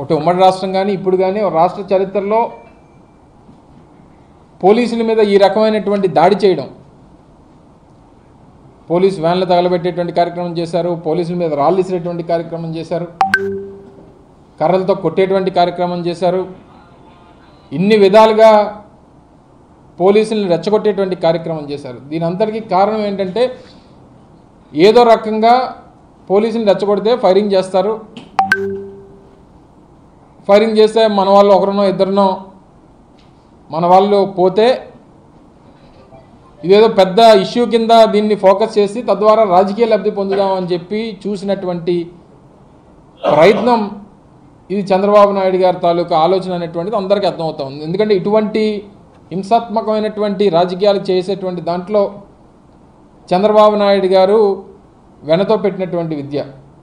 ఒకటి ఉమ్మడి రాష్ట్రం కానీ ఇప్పుడు కానీ ఒక రాష్ట్ర చరిత్రలో పోలీసుల మీద ఈ రకమైనటువంటి దాడి చేయడం పోలీసు వ్యాన్లు తగలబెట్టేటువంటి కార్యక్రమం చేశారు పోలీసుల మీద రాళ్ళు ఇసిరేటువంటి కార్యక్రమం చేశారు కర్రలతో కొట్టేటువంటి కార్యక్రమం చేశారు ఇన్ని విధాలుగా పోలీసులను రెచ్చగొట్టేటువంటి కార్యక్రమం చేశారు దీని అంతటికీ కారణం ఏంటంటే ఏదో రకంగా పోలీసుని రెచ్చగొడితే ఫైరింగ్ చేస్తారు ఫైరింగ్ చేస్తే మన వాళ్ళు ఒకరినో ఇద్దరినో మన వాళ్ళు పోతే ఇదేదో పెద్ద ఇష్యూ కింద దీన్ని ఫోకస్ చేసి తద్వారా రాజకీయ లబ్ధి పొందుదామని చెప్పి చూసినటువంటి ప్రయత్నం ఇది చంద్రబాబు నాయుడు గారి తాలూకా ఆలోచన అనేటువంటిది అందరికీ అర్థమవుతా ఉంది ఎందుకంటే ఇటువంటి హింసాత్మకమైనటువంటి రాజకీయాలు చేసేటువంటి దాంట్లో చంద్రబాబు నాయుడు గారు వెనతో పెట్టినటువంటి విద్య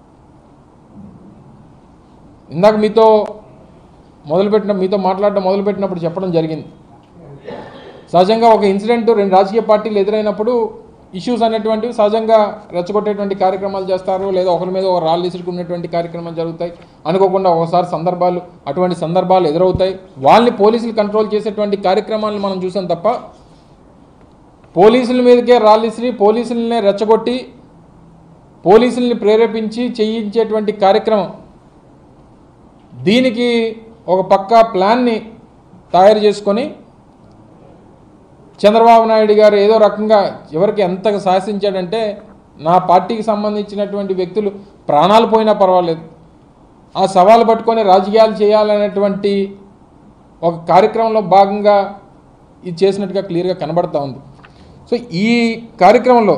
ఇందాక మీతో మొదలుపెట్టిన మీతో మాట్లాడడం మొదలుపెట్టినప్పుడు చెప్పడం జరిగింది సహజంగా ఒక ఇన్సిడెంట్ రెండు రాజకీయ పార్టీలు ఎదురైనప్పుడు ఇష్యూస్ అనేటువంటివి సహజంగా రెచ్చగొట్టేటువంటి కార్యక్రమాలు చేస్తారు లేదా ఒకరి మీద ఒక రాళ్ళు ఇసురుకునేటువంటి కార్యక్రమాలు జరుగుతాయి అనుకోకుండా ఒకసారి సందర్భాలు అటువంటి సందర్భాలు ఎదురవుతాయి వాళ్ళని పోలీసులు కంట్రోల్ చేసేటువంటి కార్యక్రమాలను మనం చూసాం తప్ప పోలీసుల మీదకే రాళ్ళు ఇసిరి పోలీసులనే రెచ్చగొట్టి పోలీసుల్ని ప్రేరేపించి చేయించేటువంటి కార్యక్రమం దీనికి ఒక పక్కా ప్లాన్ని తయారు చేసుకొని చంద్రబాబు నాయుడు గారు ఏదో రకంగా ఎవరికి ఎంతగా శాసించాడంటే నా పార్టీకి సంబంధించినటువంటి వ్యక్తులు ప్రాణాలు పోయినా పర్వాలేదు ఆ సవాలు పట్టుకొని రాజకీయాలు చేయాలనేటువంటి ఒక కార్యక్రమంలో భాగంగా ఇది చేసినట్టుగా క్లియర్గా కనబడతా ఉంది సో ఈ కార్యక్రమంలో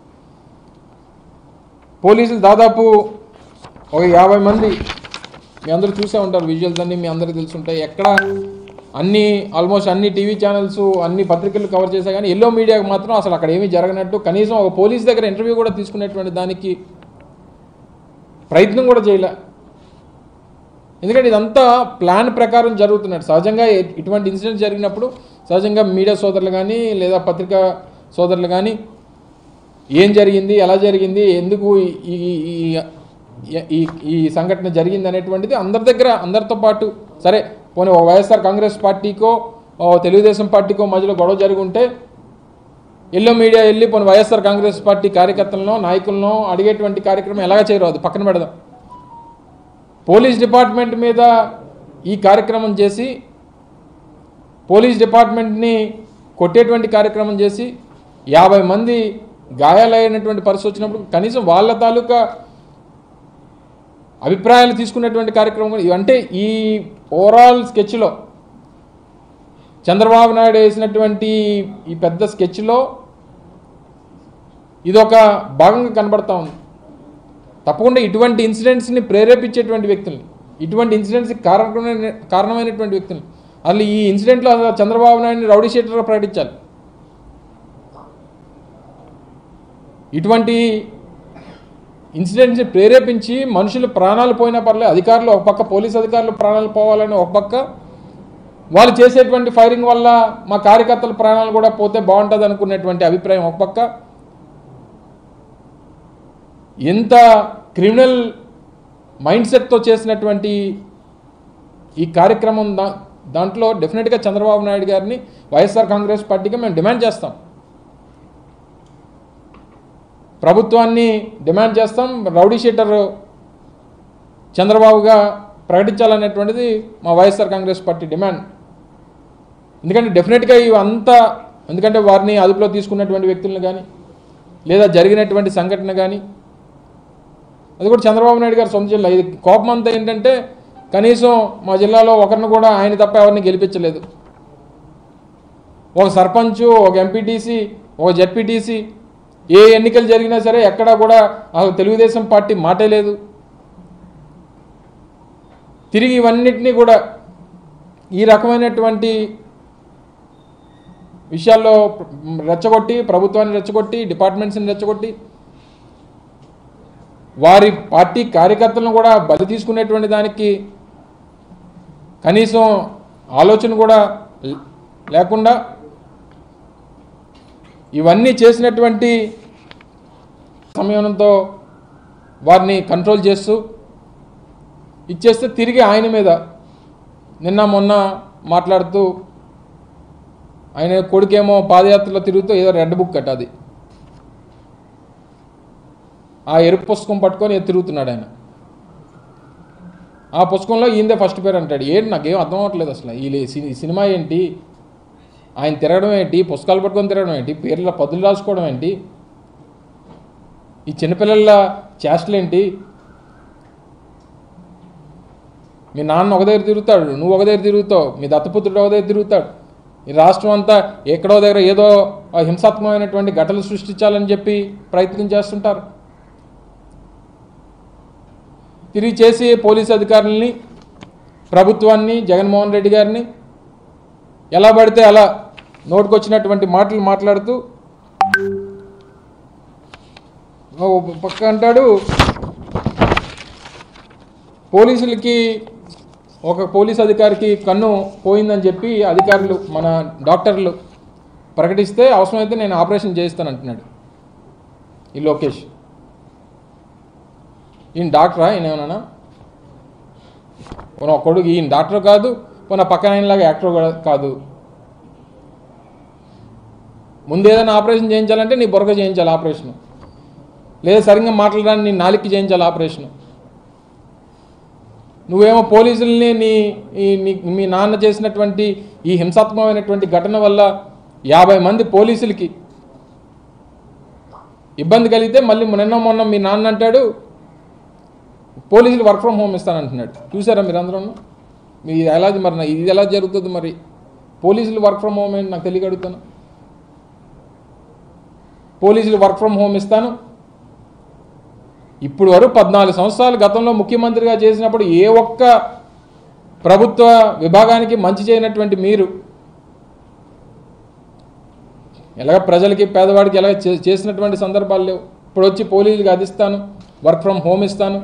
పోలీసులు దాదాపు ఒక యాభై మంది మీ అందరూ చూసే ఉంటారు విజువల్స్ అన్నీ మీ అందరికీ తెలుసుంటాయి ఎక్కడ అన్ని ఆల్మోస్ట్ అన్ని టీవీ ఛానల్స్ అన్ని పత్రికలు కవర్ చేసా కానీ ఎల్లో మీడియాకి మాత్రం అసలు అక్కడ ఏమీ జరగనట్టు కనీసం ఒక పోలీస్ దగ్గర ఇంటర్వ్యూ కూడా తీసుకునేటువంటి దానికి ప్రయత్నం కూడా చేయలే ఎందుకంటే ఇదంతా ప్లాన్ ప్రకారం జరుగుతున్నట్టు సహజంగా ఎ- ఇటువంటి ఇన్సిడెంట్ జరిగినప్పుడు సహజంగా మీడియా సోదరులు కానీ లేదా పత్రికా సోదరులు కానీ ఏం జరిగింది ఎలా జరిగింది ఎందుకు ఈ ఈ- ఈ- ఈ ఈ సంఘటన జరిగింది అనేటువంటిది అందరి దగ్గర అందరితో పాటు సరే పోనీ ఒక వైఎస్ఆర్ కాంగ్రెస్ పార్టీకో ఓ తెలుగుదేశం పార్టీకో మధ్యలో గొడవ జరిగి ఉంటే ఎల్లో మీడియా వెళ్ళి పోనీ వైఎస్ఆర్ కాంగ్రెస్ పార్టీ కార్యకర్తలను నాయకులను అడిగేటువంటి కార్యక్రమం ఎలాగ చేయరు అది పక్కన పెడదాం పోలీస్ డిపార్ట్మెంట్ మీద ఈ కార్యక్రమం చేసి పోలీస్ డిపార్ట్మెంట్ని కొట్టేటువంటి కార్యక్రమం చేసి యాభై మంది గాయాలైనటువంటి పరిస్థితి వచ్చినప్పుడు కనీసం వాళ్ళ తాలూకా అభిప్రాయాలు తీసుకునేటువంటి కార్యక్రమం కూడా- అంటే ఈ ఓవరాల్ స్కెచ్లో చంద్రబాబు నాయుడు వేసినటువంటి ఈ పెద్ద స్కెచ్లో ఇదొక భాగంగా కనబడతా ఉంది తప్పకుండా ఇటువంటి ఇన్సిడెంట్స్ని ప్రేరేపించేటువంటి వ్యక్తుల్ని ఇటువంటి ఇన్సిడెంట్స్కి కారణమైన కారణమైనటువంటి వ్యక్తుల్ని అసలు ఈ ఇన్సిడెంట్లో అసలు చంద్రబాబు నాయుడిని రౌడీ షీటర్గా ప్రకటించాలి ఇటువంటి ఇన్సిడెంట్స్ని ప్రేరేపించి మనుషులు ప్రాణాలు పోయినా పర్లేదు అధికారులు ఒక పక్క పోలీస్ అధికారులు ప్రాణాలు పోవాలని ఒక పక్క వాళ్ళు చేసేటువంటి ఫైరింగ్ వల్ల మా కార్యకర్తల ప్రాణాలు కూడా పోతే బాగుంటుంది అనుకునేటువంటి అభిప్రాయం ఒక పక్క ఎంత క్రిమినల్ మైండ్ సెట్తో చేసినటువంటి ఈ కార్యక్రమం దా దాంట్లో డెఫినెట్గా చంద్రబాబు నాయుడు గారిని వైఎస్ఆర్ కాంగ్రెస్ పార్టీగా మేము డిమాండ్ చేస్తాం ప్రభుత్వాన్ని డిమాండ్ చేస్తాం రౌడీ షీటర్ చంద్రబాబుగా ప్రకటించాలనేటువంటిది మా వైఎస్ఆర్ కాంగ్రెస్ పార్టీ డిమాండ్ ఎందుకంటే డెఫినెట్గా ఇవంతా ఎందుకంటే వారిని అదుపులో తీసుకున్నటువంటి వ్యక్తులను కానీ లేదా జరిగినటువంటి సంఘటన కానీ అది కూడా చంద్రబాబు నాయుడు గారు సొంత జిల్లా ఇది కోపం అంతా ఏంటంటే కనీసం మా జిల్లాలో ఒకరిని కూడా ఆయన తప్ప ఎవరిని గెలిపించలేదు ఒక సర్పంచ్ ఒక ఎంపీటీసీ ఒక జెడ్పీటీసీ ఏ ఎన్నికలు జరిగినా సరే ఎక్కడా కూడా అసలు తెలుగుదేశం పార్టీ మాటే లేదు తిరిగి ఇవన్నిటినీ కూడా ఈ రకమైనటువంటి విషయాల్లో రెచ్చగొట్టి ప్రభుత్వాన్ని రెచ్చగొట్టి డిపార్ట్మెంట్స్ని రెచ్చగొట్టి వారి పార్టీ కార్యకర్తలను కూడా బలి తీసుకునేటువంటి దానికి కనీసం ఆలోచన కూడా లే- లేకుండా ఇవన్నీ చేసినటువంటి సంయమనంతో వారిని కంట్రోల్ చేస్తూ ఇచ్చేస్తే తిరిగి ఆయన మీద నిన్న మొన్న మాట్లాడుతూ ఆయన కొడుకేమో పాదయాత్రలో తిరుగుతూ ఏదో రెడ్ బుక్ అట అది ఆ ఎరుపు పుస్తకం పట్టుకొని ఏదో తిరుగుతున్నాడు ఆయన ఆ పుస్తకంలో ఈయనదే ఫస్ట్ పేరు అంటాడు ఏంటి నాకేం అర్థం అవ్వట్లేదు అసలు ఈ లే- సి- ఈ సినిమా ఏంటి ఆయన తిరగడం ఏంటి పుస్తకాలు పట్టుకొని తిరగడం ఏంటి పేర్ల పదులు రాసుకోవడం ఏంటి ఈ చిన్నపిల్లల చేష్టలేంటి మీ నాన్న ఒక దగ్గర తిరుగుతాడు నువ్వు ఒక దగ్గర తిరుగుతావు మీ దత్తపుత్రుడు ఒక దగ్గర తిరుగుతాడు ఈ రాష్ట్రం అంతా ఎక్కడో దగ్గర ఏదో ఆ హింసాత్మకమైనటువంటి ఘటనలు సృష్టించాలని చెప్పి ప్రయత్నం చేస్తుంటారు తిరిగి చేసి పోలీసు అధికారులని ప్రభుత్వాన్ని జగన్మోహన్ రెడ్డి గారిని ఎలా పడితే అలా నోటుకొచ్చినటువంటి మాటలు మాట్లాడుతూ ఓ పక్క అంటాడు పోలీసులకి ఒక పోలీస్ అధికారికి కన్ను పోయిందని చెప్పి అధికారులు మన డాక్టర్లు ప్రకటిస్తే అవసరమైతే నేను ఆపరేషన్ చేయిస్తాను అంటున్నాడు ఈ లోకేష్ ఈయన డాక్టరా ఈయన ఏమన్నా పోనీ ఒక కొడుకు ఈయన డాక్టర్ కాదు పోనీ ఆ పక్కన ఆయనలాగా యాక్టర్ కూడా కాదు ముందు ఏదైనా ఆపరేషన్ చేయించాలంటే నీ బొరక చేయించాలి ఆపరేషన్ లేదా సరిగ్గా మాట్లాడడానికి నీ నాలికి చేయించాలి ఆపరేషన్ నువ్వేమో పోలీసుల్ని నీ ఈ నీ మీ నాన్న చేసినటువంటి ఈ హింసాత్మకమైనటువంటి ఘటన వల్ల యాభై మంది పోలీసులకి ఇబ్బంది కలిగితే మళ్ళీ నిన్న మొన్న మీ నాన్న అంటాడు పోలీసులు వర్క్ ఫ్రమ్ హోమ్ ఇస్తానంటున్నాడు చూసారా మీరు అందరూ మీ ఇది ఎలా మరి నా- ఇది ఎలా జరుగుతుంది మరి పోలీసులు వర్క్ ఫ్రమ్ హోమ్ ఏంటి నాకు తెలియక అడుగుతాను పోలీసులు వర్క్ ఫ్రమ్ హోమ్ ఇస్తాను ఇప్పుడు వరకు పద్నాలుగు సంవత్సరాలు గతంలో ముఖ్యమంత్రిగా చేసినప్పుడు ఏ ఒక్క ప్రభుత్వ విభాగానికి మంచి చేయనటువంటి మీరు ఎలాగ ప్రజలకి పేదవాడికి ఎలాగ చే- చేసినటువంటి సందర్భాలు లేవు ఇప్పుడు వచ్చి పోలీసులకి అది ఇస్తాను వర్క్ ఫ్రమ్ హోమ్ ఇస్తాను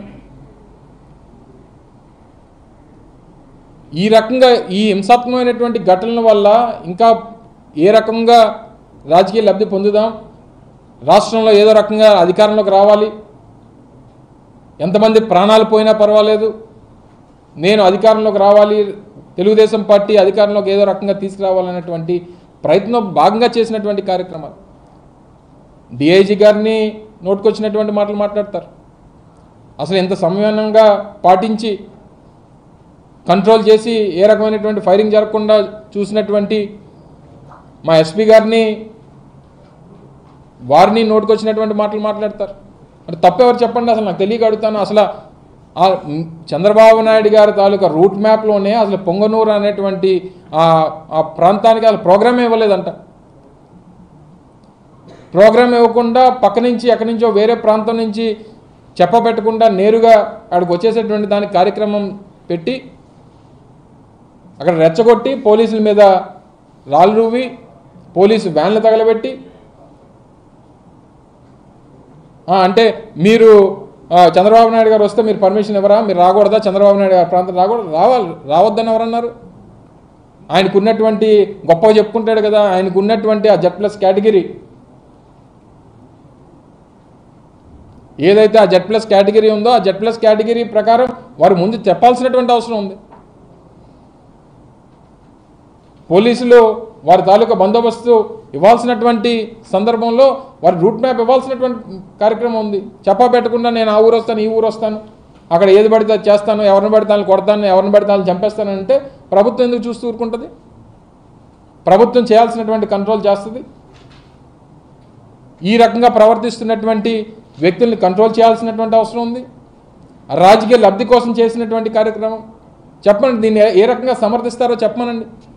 ఈ రకంగా ఈ హింసాత్మకమైనటువంటి ఘటనల వల్ల ఇంకా ఏ రకంగా రాజకీయ లబ్ధి పొందుదాం రాష్ట్రంలో ఏదో రకంగా అధికారంలోకి రావాలి ఎంతమంది ప్రాణాలు పోయినా పర్వాలేదు నేను అధికారంలోకి రావాలి తెలుగుదేశం పార్టీ అధికారంలోకి ఏదో రకంగా తీసుకురావాలనేటువంటి ప్రయత్నం భాగంగా చేసినటువంటి కార్యక్రమాలు డిఐజీ గారిని నోటుకొచ్చినటువంటి మాటలు మాట్లాడతారు అసలు ఎంత సంయమనంగా పాటించి కంట్రోల్ చేసి ఏ రకమైనటువంటి ఫైరింగ్ జరగకుండా చూసినటువంటి మా ఎస్పీ గారిని వారిని నోటుకొచ్చినటువంటి మాటలు మాట్లాడతారు మరి తప్పెవరు చెప్పండి అసలు నాకు తెలియక అడుగుతాను అసలు ఆ మ్, చంద్రబాబు నాయుడు గారి తాలూకా రూట్ మ్యాప్లోనే అసలు పొంగనూరు అనేటువంటి ఆ ఆ ప్రాంతానికి అసలు ప్రోగ్రామ్ ఇవ్వలేదంట ప్రోగ్రామ్ ఇవ్వకుండా పక్క నుంచి ఎక్కడి నుంచో వేరే ప్రాంతం నుంచి చెప్పబెట్టకుండా నేరుగా అక్కడికి వచ్చేసేటువంటి దానికి కార్యక్రమం పెట్టి అక్కడ రెచ్చగొట్టి పోలీసుల మీద రాళ్ళు రువ్వి పోలీసు వ్యాన్లు తగలబెట్టి ఆ, అంటే మీరు ఆ, చంద్రబాబు నాయుడు గారు వస్తే మీరు పర్మిషన్ ఇవ్వరా మీరు రాకూడదా చంద్రబాబు నాయుడు గారి ప్రాంతం రాకూడదు రావాలి రావద్దని ఎవరన్నారు ఆయనకు ఉన్నటువంటి గొప్పగా చెప్పుకుంటాడు కదా ఆయనకు ఉన్నటువంటి ఆ జెడ్ ప్లస్ కేటగిరీ ఏదైతే ఆ జెడ్ ప్లస్ కేటగిరీ ఉందో ఆ జెడ్ ప్లస్ కేటగిరీ ప్రకారం వారు ముందు చెప్పాల్సినటువంటి అవసరం ఉంది పోలీసులు వారి తాలూకా బందోబస్తు ఇవ్వాల్సినటువంటి సందర్భంలో వారి రూట్ మ్యాప్ ఇవ్వాల్సినటువంటి కార్యక్రమం ఉంది చెప్పా పెట్టకుండా నేను ఆ ఊరు వస్తాను ఈ ఊరు వస్తాను అక్కడ ఏది పడితే అది చేస్తాను ఎవరిని పడితే వాళ్ళని కొడతాను ఎవరిని పడితే వాళ్ళని చంపేస్తాను అంటే ప్రభుత్వం ఎందుకు చూస్తూ ఊరుకుంటుంది ప్రభుత్వం చేయాల్సినటువంటి కంట్రోల్ చేస్తుంది ఈ రకంగా ప్రవర్తిస్తున్నటువంటి వ్యక్తుల్ని కంట్రోల్ చేయాల్సినటువంటి అవసరం ఉంది రాజకీయ లబ్ధి కోసం చేసినటువంటి కార్యక్రమం చెప్పండి దీన్ని ఏ- ఏ రకంగా సమర్థిస్తారో చెప్పమనండి